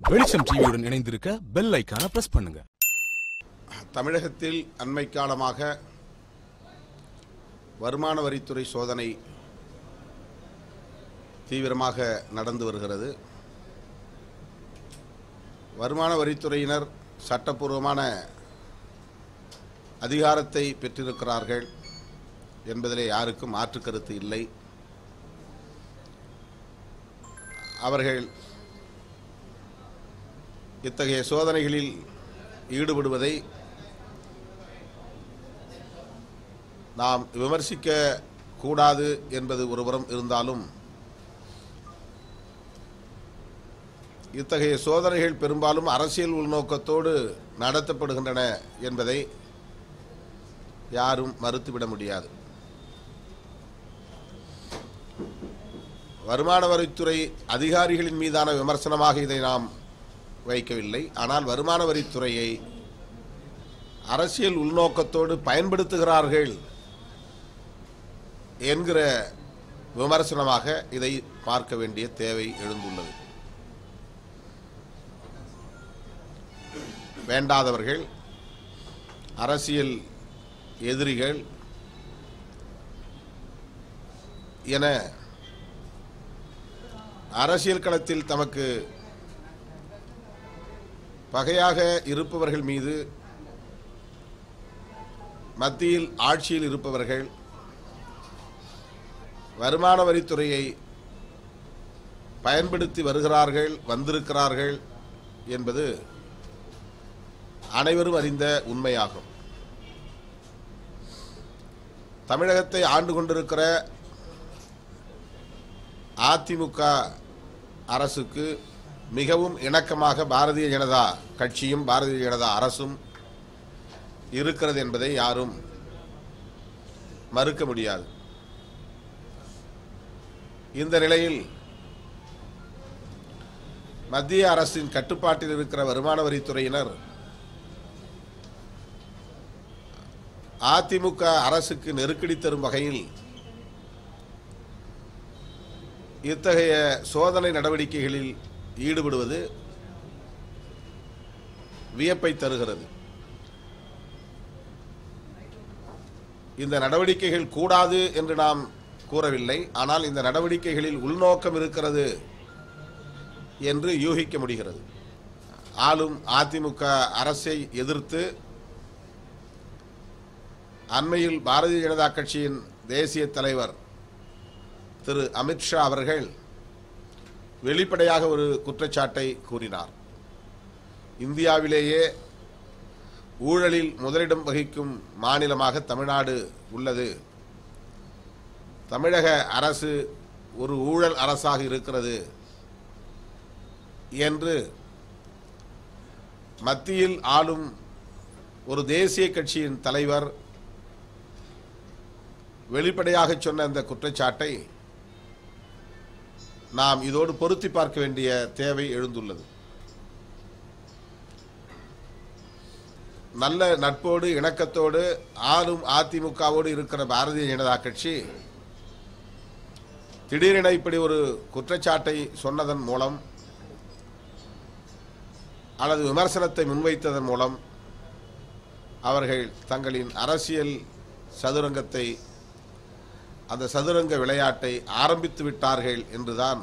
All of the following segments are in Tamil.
வெளிச்சம் டிவியுடன் இணைந்திருக்க பெல் ஐக்கான பிரஸ் பண்ணுங்க தமிழகத்தில் அண்மை காலமாக வருமான வரித்துறை சோதனை தீவிரமாக நடந்து வருகிறது வருமான வரித்துறையினர் சட்டப்பூர்வமான அதிகாரத்தை பெற்றிருக்கிறார்கள் என்பதிலே யாருக்கும் மாற்று கருத்து இல்லை அவர்கள் இத்தகைய சோதனைகளில் ஈடுபடுவதை நாம் விமர்சிக்க கூடாது என்பது ஒருபுறம் இருந்தாலும் இத்தகைய சோதனைகள் பெரும்பாலும் அரசியல் உள்நோக்கத்தோடு நடத்தப்படுகின்றன என்பதை யாரும் மறுத்துவிட முடியாது வருமான வரித்துறை அதிகாரிகளின் மீதான விமர்சனமாக இதை நாம் வைக்கவில்லை ஆனால் வருமான வரித்துறையை அரசியல் உள்நோக்கத்தோடு பயன்படுத்துகிறார்கள் என்கிற விமர்சனமாக இதை பார்க்க வேண்டிய தேவை எழுந்துள்ளது வேண்டாதவர்கள் அரசியல் எதிரிகள் என அரசியல் களத்தில் தமக்கு பகையாக இருப்பவர்கள் மீது மத்தியில் ஆட்சியில் இருப்பவர்கள் வருமான வரித்துறையை பயன்படுத்தி வருகிறார்கள் வந்திருக்கிறார்கள் என்பது அனைவரும் அறிந்த உண்மையாகும் தமிழகத்தை ஆண்டு கொண்டிருக்கிற அதிமுக அரசுக்கு மிகவும் இணக்கமாக பாரதிய ஜனதா கட்சியும் பாரதிய ஜனதா அரசும் இருக்கிறது என்பதை யாரும் மறுக்க முடியாது இந்த நிலையில் மத்திய அரசின் கட்டுப்பாட்டில் இருக்கிற வருமான வரித்துறையினர் அதிமுக அரசுக்கு நெருக்கடி தரும் வகையில் இத்தகைய சோதனை நடவடிக்கைகளில் ஈடுபடுவது வியப்பை தருகிறது இந்த நடவடிக்கைகள் கூடாது என்று நாம் கூறவில்லை ஆனால் இந்த நடவடிக்கைகளில் உள்நோக்கம் இருக்கிறது என்று யூகிக்க முடிகிறது ஆளும் அதிமுக அரசை எதிர்த்து அண்மையில் பாரதிய ஜனதா கட்சியின் தேசிய தலைவர் திரு அமித்ஷா அவர்கள் வெளிப்படையாக ஒரு குற்றச்சாட்டை கூறினார் இந்தியாவிலேயே ஊழலில் முதலிடம் வகிக்கும் மாநிலமாக தமிழ்நாடு உள்ளது தமிழக அரசு ஒரு ஊழல் அரசாக இருக்கிறது என்று மத்தியில் ஆளும் ஒரு தேசிய கட்சியின் தலைவர் வெளிப்படையாக சொன்ன அந்த குற்றச்சாட்டை நாம் இதோடு பொருத்தி பார்க்க வேண்டிய தேவை எழுந்துள்ளது நல்ல நட்போடு இணக்கத்தோடு ஆளும் அதிமுகவோடு இருக்கிற பாரதிய ஜனதா கட்சி திடீரென இப்படி ஒரு குற்றச்சாட்டை சொன்னதன் மூலம் அல்லது விமர்சனத்தை முன்வைத்ததன் மூலம் அவர்கள் தங்களின் அரசியல் சதுரங்கத்தை அந்த சதுரங்க விளையாட்டை ஆரம்பித்து விட்டார்கள் என்றுதான்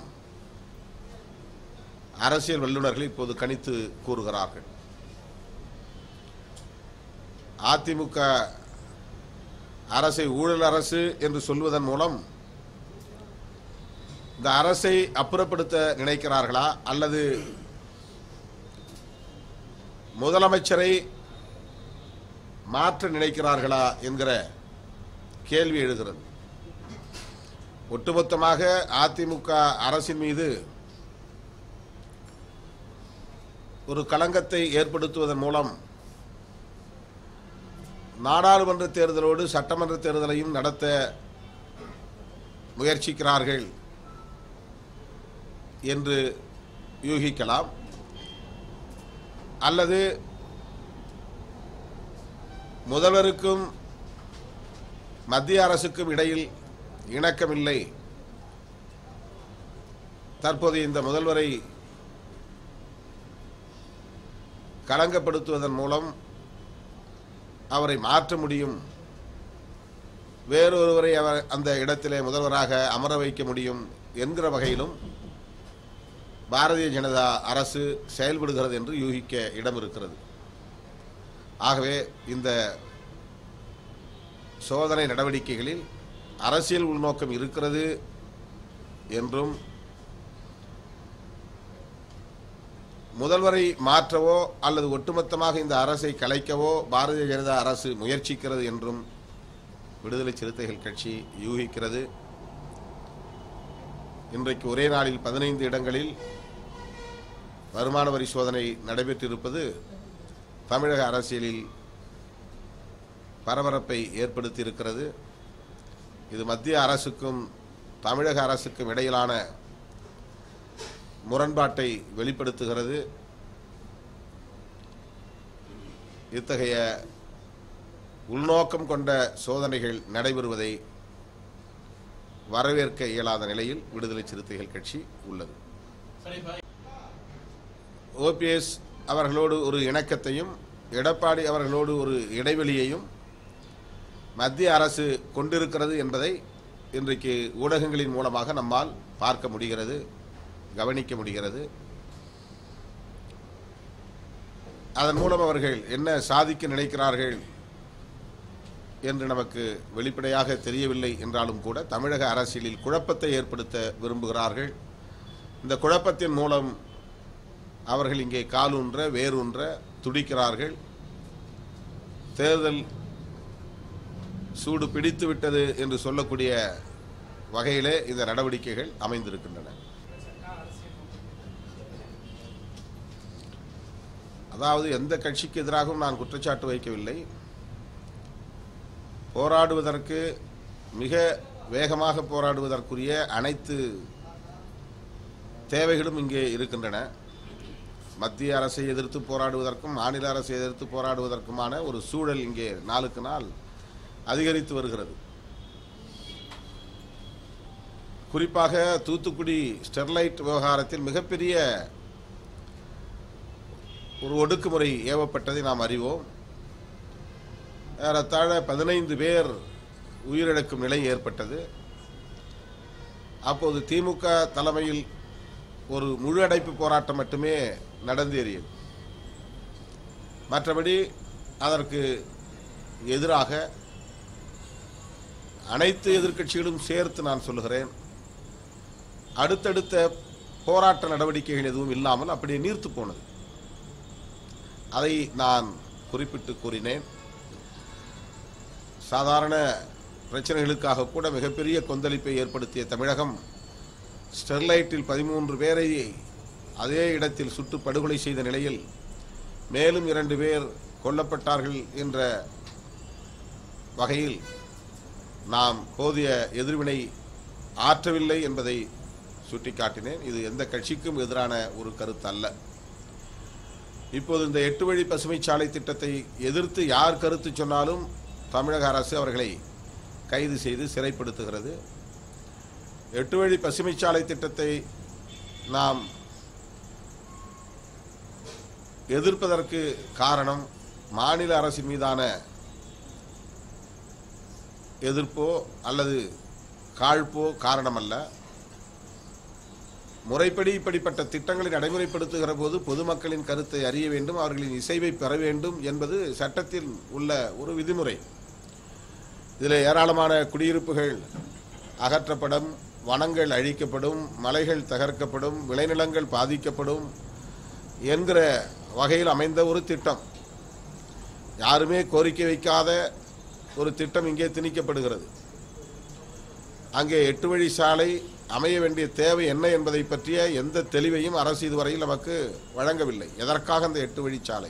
அரசியல் வல்லுநர்கள் இப்போது கணித்து கூறுகிறார்கள் அதிமுக அரசை ஊழல் அரசு என்று சொல்வதன் மூலம் இந்த அரசை அப்புறப்படுத்த நினைக்கிறார்களா அல்லது முதலமைச்சரை மாற்ற நினைக்கிறார்களா என்கிற கேள்வி எழுகிறது ஒட்டுமொத்தமாக அதிமுக அரசின் மீது ஒரு களங்கத்தை ஏற்படுத்துவதன் மூலம் நாடாளுமன்ற தேர்தலோடு சட்டமன்ற தேர்தலையும் நடத்த முயற்சிக்கிறார்கள் என்று யூகிக்கலாம் அல்லது முதல்வருக்கும் மத்திய அரசுக்கும் இடையில் இணக்கமில்லை தற்போது இந்த முதல்வரை களங்கப்படுத்துவதன் மூலம் அவரை மாற்ற முடியும் வேறொருவரை அவர் அந்த இடத்திலே முதல்வராக அமர வைக்க முடியும் என்கிற வகையிலும் பாரதிய ஜனதா அரசு செயல்படுகிறது என்று யூகிக்க இடம் இருக்கிறது ஆகவே இந்த சோதனை நடவடிக்கைகளில் அரசியல் உள்நோக்கம் இருக்கிறது என்றும் முதல்வரை மாற்றவோ அல்லது ஒட்டுமொத்தமாக இந்த அரசை கலைக்கவோ பாரதிய ஜனதா அரசு முயற்சிக்கிறது என்றும் விடுதலை சிறுத்தைகள் கட்சி யூகிக்கிறது இன்றைக்கு ஒரே நாளில் பதினைந்து இடங்களில் வருமான வரி சோதனை நடைபெற்றிருப்பது தமிழக அரசியலில் பரபரப்பை ஏற்படுத்தி இருக்கிறது இது மத்திய அரசுக்கும் தமிழக அரசுக்கும் இடையிலான முரண்பாட்டை வெளிப்படுத்துகிறது இத்தகைய உள்நோக்கம் கொண்ட சோதனைகள் நடைபெறுவதை வரவேற்க இயலாத நிலையில் விடுதலை சிறுத்தைகள் கட்சி உள்ளது ஓபிஎஸ் அவர்களோடு ஒரு இணக்கத்தையும் எடப்பாடி அவர்களோடு ஒரு இடைவெளியையும் மத்திய அரசு கொண்டிருக்கிறது என்பதை இன்றைக்கு ஊடகங்களின் மூலமாக நம்மால் பார்க்க முடிகிறது கவனிக்க முடிகிறது அதன் மூலம் அவர்கள் என்ன சாதிக்க நினைக்கிறார்கள் என்று நமக்கு வெளிப்படையாக தெரியவில்லை என்றாலும் கூட தமிழக அரசியலில் குழப்பத்தை ஏற்படுத்த விரும்புகிறார்கள் இந்த குழப்பத்தின் மூலம் அவர்கள் இங்கே காலூன்ற வேரூன்ற துடிக்கிறார்கள் தேர்தல் சூடு பிடித்து விட்டது என்று சொல்லக்கூடிய வகையிலே இந்த நடவடிக்கைகள் அமைந்திருக்கின்றன அதாவது எந்த கட்சிக்கு எதிராகவும் நான் குற்றச்சாட்டு வைக்கவில்லை போராடுவதற்கு மிக வேகமாக போராடுவதற்குரிய அனைத்து தேவைகளும் இங்கே இருக்கின்றன மத்திய அரசை எதிர்த்து போராடுவதற்கும் மாநில அரசை எதிர்த்து போராடுவதற்குமான ஒரு சூழல் இங்கே நாளுக்கு நாள் அதிகரித்து வருகிறது குறிப்பாக தூத்துக்குடி ஸ்டெர்லைட் விவகாரத்தில் மிகப்பெரிய ஒரு ஒடுக்குமுறை ஏவப்பட்டதை நாம் அறிவோம் ஏறத்தாழ பதினைந்து பேர் உயிரிழக்கும் நிலை ஏற்பட்டது அப்போது திமுக தலைமையில் ஒரு முழு அடைப்பு போராட்டம் மட்டுமே நடந்தேறியது மற்றபடி அதற்கு எதிராக அனைத்து எதிர்க்கட்சிகளும் சேர்த்து நான் சொல்லுகிறேன் அடுத்தடுத்த போராட்ட நடவடிக்கைகள் எதுவும் இல்லாமல் அப்படியே நீர்த்து போனது அதை நான் குறிப்பிட்டு கூறினேன் சாதாரண பிரச்சனைகளுக்காக கூட மிகப்பெரிய கொந்தளிப்பை ஏற்படுத்திய தமிழகம் ஸ்டெர்லைட்டில் பதிமூன்று பேரை அதே இடத்தில் சுட்டு படுகொலை செய்த நிலையில் மேலும் இரண்டு பேர் கொல்லப்பட்டார்கள் என்ற வகையில் நாம் போதிய எதிர்வினை ஆற்றவில்லை என்பதை சுட்டிக்காட்டினேன் இது எந்த கட்சிக்கும் எதிரான ஒரு கருத்து அல்ல இப்போது இந்த எட்டு வழி பசுமை சாலை திட்டத்தை எதிர்த்து யார் கருத்து சொன்னாலும் தமிழக அரசு அவர்களை கைது செய்து சிறைப்படுத்துகிறது எட்டு வழி பசுமை சாலை திட்டத்தை நாம் எதிர்ப்பதற்கு காரணம் மாநில அரசின் மீதான எதிர்ப்போ அல்லது காழ்ப்போ காரணமல்ல முறைப்படி இப்படிப்பட்ட திட்டங்களை நடைமுறைப்படுத்துகிற போது பொதுமக்களின் கருத்தை அறிய வேண்டும் அவர்களின் இசைவை பெற வேண்டும் என்பது சட்டத்தில் உள்ள ஒரு விதிமுறை இதில் ஏராளமான குடியிருப்புகள் அகற்றப்படும் வனங்கள் அழிக்கப்படும் மலைகள் தகர்க்கப்படும் விளைநிலங்கள் பாதிக்கப்படும் என்கிற வகையில் அமைந்த ஒரு திட்டம் யாருமே கோரிக்கை வைக்காத ஒரு திட்டம் இங்கே திணிக்கப்படுகிறது அங்கே எட்டு வழி சாலை அமைய வேண்டிய தேவை என்ன என்பதை பற்றிய எந்த தெளிவையும் அரசு இதுவரையில் நமக்கு வழங்கவில்லை எதற்காக அந்த எட்டு வழி சாலை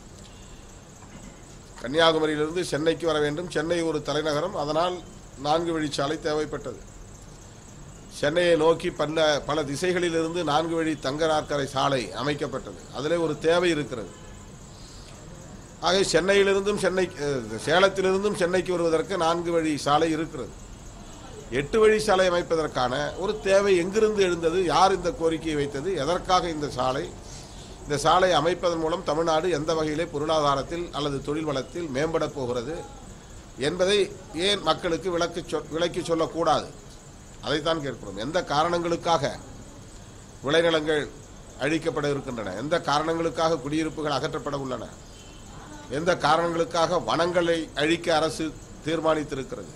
கன்னியாகுமரியிலிருந்து சென்னைக்கு வர வேண்டும் சென்னை ஒரு தலைநகரம் அதனால் நான்கு வழிச்சாலை தேவைப்பட்டது சென்னையை நோக்கி பல பல திசைகளிலிருந்து நான்கு வழி தங்க நாற்கரை சாலை அமைக்கப்பட்டது அதிலே ஒரு தேவை இருக்கிறது ஆக சென்னையிலிருந்தும் சென்னை அஹ், சேலத்திலிருந்தும் சென்னைக்கு வருவதற்கு நான்கு வழி சாலை இருக்கிறது எட்டு வழி சாலை அமைப்பதற்கான ஒரு தேவை எங்கிருந்து எழுந்தது யார் இந்த கோரிக்கையை வைத்தது எதற்காக இந்த சாலை இந்த சாலை அமைப்பதன் மூலம் தமிழ்நாடு எந்த வகையிலே பொருளாதாரத்தில் அல்லது தொழில் வளத்தில் மேம்பட போகிறது என்பதை ஏன் மக்களுக்கு விளக்கு சொல் விளக்கி சொல்லக்கூடாது அதைத்தான் கேட்கிறோம் எந்த காரணங்களுக்காக விளைநிலங்கள் அழிக்கப்பட இருக்கின்றன எந்த காரணங்களுக்காக குடியிருப்புகள் அகற்றப்பட உள்ளன எந்த காரணங்களுக்காக வனங்களை அழிக்க அரசு தீர்மானித்திருக்கிறது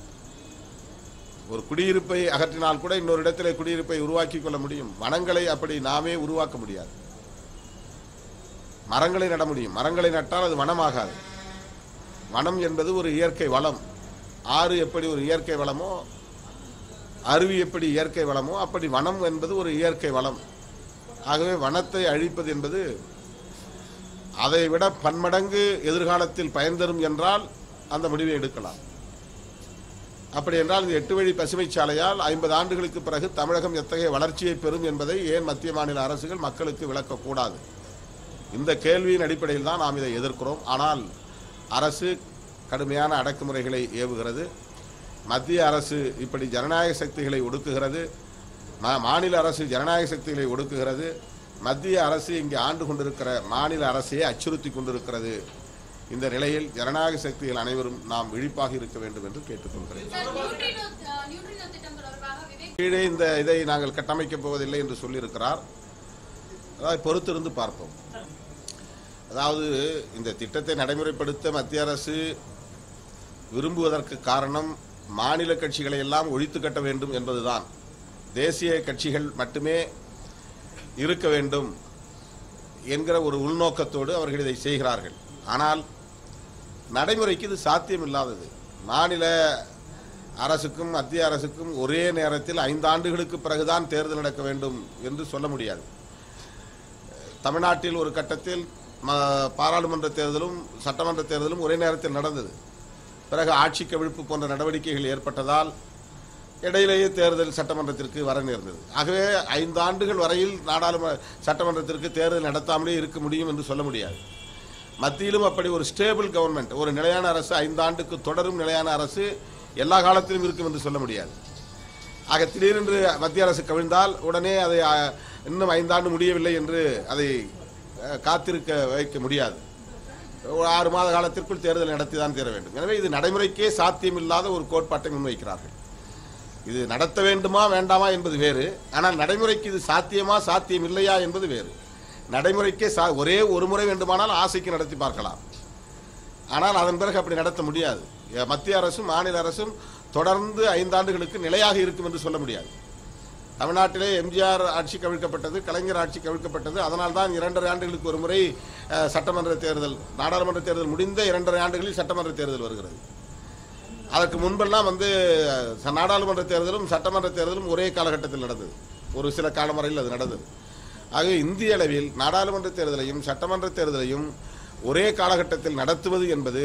ஒரு குடியிருப்பை அகற்றினால் கூட இன்னொரு இடத்திலே குடியிருப்பை உருவாக்கி கொள்ள முடியும் வனங்களை அப்படி நாமே உருவாக்க முடியாது மரங்களை நட முடியும் மரங்களை நட்டால் அது வனமாகாது வனம் என்பது ஒரு இயற்கை வளம் ஆறு எப்படி ஒரு இயற்கை வளமோ அருவி எப்படி இயற்கை வளமோ அப்படி வனம் என்பது ஒரு இயற்கை வளம் ஆகவே வனத்தை அழிப்பது என்பது அதை விட பன்மடங்கு எதிர்காலத்தில் பயன் தரும் என்றால் அந்த முடிவை எடுக்கலாம் அப்படி என்றால் இந்த எட்டு வழி பசுமை சாலையால் ஐம்பது ஆண்டுகளுக்கு பிறகு தமிழகம் எத்தகைய வளர்ச்சியை பெறும் என்பதை ஏன் மத்திய மாநில அரசுகள் மக்களுக்கு விளக்கக்கூடாது இந்த கேள்வியின் அடிப்படையில் தான் நாம் இதை எதிர்க்கிறோம் ஆனால் அரசு கடுமையான அடக்குமுறைகளை ஏவுகிறது மத்திய அரசு இப்படி ஜனநாயக சக்திகளை ஒடுக்குகிறது மா- மாநில அரசு ஜனநாயக சக்திகளை ஒடுக்குகிறது மத்திய அரசு இங்கே ஆண்டு கொண்டிருக்கிற மாநில அரசையே அச்சுறுத்தி கொண்டிருக்கிறது இந்த நிலையில் ஜனநாயக சக்திகள் அனைவரும் நாம் விழிப்பாக இருக்க வேண்டும் என்று கேட்டுக்கொள்கிறேன் சார் நியூட்ரினோ அஹ், நியூட்ரினோ திட்டம் தொடர்பாக விவேக் கீழே இந்த இதை நாங்கள் கட்டமைக்கப் போவதில்லை என்று சொல்லியிருக்கிறார் அதாவது பொறுத்திருந்து பார்ப்போம் அதாவது இந்த திட்டத்தை நடைமுறைப்படுத்த மத்திய அரசு விரும்புவதற்கு காரணம் மாநில கட்சிகளை எல்லாம் ஒழித்து கட்ட வேண்டும் என்பதுதான் தேசிய கட்சிகள் மட்டுமே இருக்க வேண்டும் என்கிற ஒரு உள்நோக்கத்தோடு அவர்கள் இதை செய்கிறார்கள் ஆனால் நடைமுறைக்கு இது சாத்தியமில்லாதது மாநில அரசுக்கும் மத்திய அரசுக்கும் ஒரே நேரத்தில் ஐந்து ஆண்டுகளுக்கு பிறகுதான் தேர்தல் நடக்க வேண்டும் என்று சொல்ல முடியாது தமிழ்நாட்டில் ஒரு கட்டத்தில் ம- பாராளுமன்ற தேர்தலும் சட்டமன்ற தேர்தலும் ஒரே நேரத்தில் நடந்தது பிறகு ஆட்சி கவிழ்ப்பு போன்ற நடவடிக்கைகள் ஏற்பட்டதால் இடையிலேயே தேர்தல் சட்டமன்றத்திற்கு வர நேர்ந்தது ஆகவே ஐந்து ஆண்டுகள் வரையில் நாடாளுமன்ற சட்டமன்றத்திற்கு தேர்தல் நடத்தாமலே இருக்க முடியும் என்று சொல்ல முடியாது மத்தியிலும் அப்படி ஒரு ஸ்டேபிள் கவர்மெண்ட் ஒரு நிலையான அரசு ஐந்து ஆண்டுக்கு தொடரும் நிலையான அரசு எல்லா காலத்திலும் இருக்கும் என்று சொல்ல முடியாது ஆக திடீரென்று மத்திய அரசு கவிழ்ந்தால் உடனே அதை அ, இன்னும் ஐந்தாண்டு முடியவில்லை என்று அதை அ, காத்திருக்க வைக்க முடியாது ஒரு ஆறு மாத காலத்திற்குள் தேர்தல் நடத்தி தான் தீர வேண்டும் எனவே இது நடைமுறைக்கே சாத்தியமில்லாத ஒரு கோட்பாட்டை முன்வைக்கிறார்கள் இது நடத்த வேண்டுமா வேண்டாமா என்பது வேறு ஆனால் நடைமுறைக்கு இது சாத்தியமா சாத்தியம் இல்லையா என்பது வேறு நடைமுறைக்கே சா ஒரே ஒரு முறை வேண்டுமானால் ஆசைக்கு நடத்தி பார்க்கலாம் ஆனால் அதன் பிறகு அப்படி நடத்த முடியாது எ- மத்திய அரசும் மாநில அரசும் தொடர்ந்து ஐந்தாண்டுகளுக்கு நிலையாக இருக்கும் என்று சொல்ல முடியாது தமிழ்நாட்டிலே எம்ஜிஆர் ஆட்சி கவிழ்க்கப்பட்டது கலைஞர் ஆட்சி கவிழ்க்கப்பட்டது அதனால் தான் இரண்டரை ஆண்டுகளுக்கு ஒரு முறை அஹ், சட்டமன்ற தேர்தல் நாடாளுமன்ற தேர்தல் முடிந்த இரண்டரை ஆண்டுகளில் சட்டமன்ற தேர்தல் வருகிறது அதற்கு முன்பெல்லாம் வந்து அஹ், நாடாளுமன்ற தேர்தலும் சட்டமன்ற தேர்தலும் ஒரே காலகட்டத்தில் நடந்தது ஒரு சில காலம் வரையில் அது நடந்தது ஆகவே இந்திய அளவில் நாடாளுமன்ற தேர்தலையும் சட்டமன்ற தேர்தலையும் ஒரே காலகட்டத்தில் நடத்துவது என்பது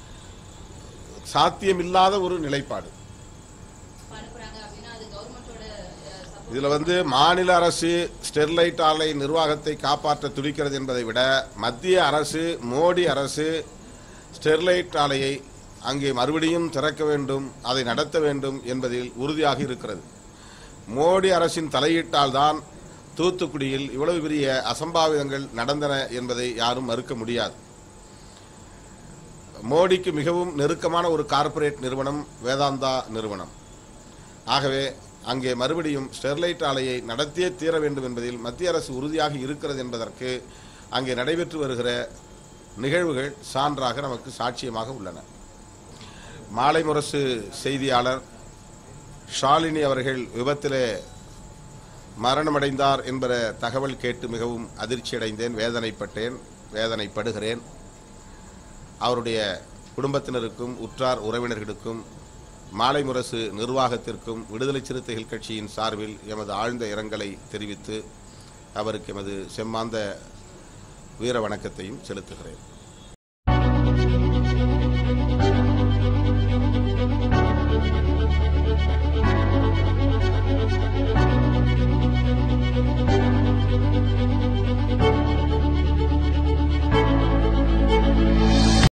சாத்தியமில்லாத ஒரு நிலைப்பாடு அனுப்புறாங்க அப்படின்னா அது கவர்மெண்டோட இதுல வந்து மாநில அரசு ஸ்டெர்லைட் ஆலை நிர்வாகத்தை காப்பாற்ற துடிக்கிறது என்பதை விட மத்திய அரசு மோடி அரசு ஸ்டெர்லைட் ஆலையை அங்கே மறுபடியும் திறக்க வேண்டும் அதை நடத்த வேண்டும் என்பதில் உறுதியாக இருக்கிறது மோடி அரசின் தலையீட்டால் தான் தூத்துக்குடியில் இவ்வளவு பெரிய அசம்பாவிதங்கள் நடந்தன என்பதை யாரும் மறுக்க முடியாது மோடிக்கு மிகவும் நெருக்கமான ஒரு கார்ப்பரேட் நிறுவனம் வேதாந்தா நிறுவனம் ஆகவே அங்கே மறுபடியும் ஸ்டெர்லைட் ஆலையை நடத்தியே தீர வேண்டும் என்பதில் மத்திய அரசு உறுதியாக இருக்கிறது என்பதற்கு அங்கே நடைபெற்று வருகிற நிகழ்வுகள் சான்றாக நமக்கு சாட்சியமாக உள்ளன மாலை முரசு செய்தியாளர் ஷாலினி அவர்கள் விபத்திலே மரணமடைந்தார் என்கிற தகவல் கேட்டு மிகவும் அதிர்ச்சியடைந்தேன் வேதனைப்பட்டேன் வேதனைப்படுகிறேன் அவருடைய குடும்பத்தினருக்கும் உற்றார் உறவினர்களுக்கும் மாலை முரசு நிர்வாகத்திற்கும் விடுதலை சிறுத்தைகள் கட்சியின் சார்பில் எமது ஆழ்ந்த இரங்கலை தெரிவித்து அவருக்கு எமது செம்மாந்த வீர வணக்கத்தையும் செலுத்துகிறேன்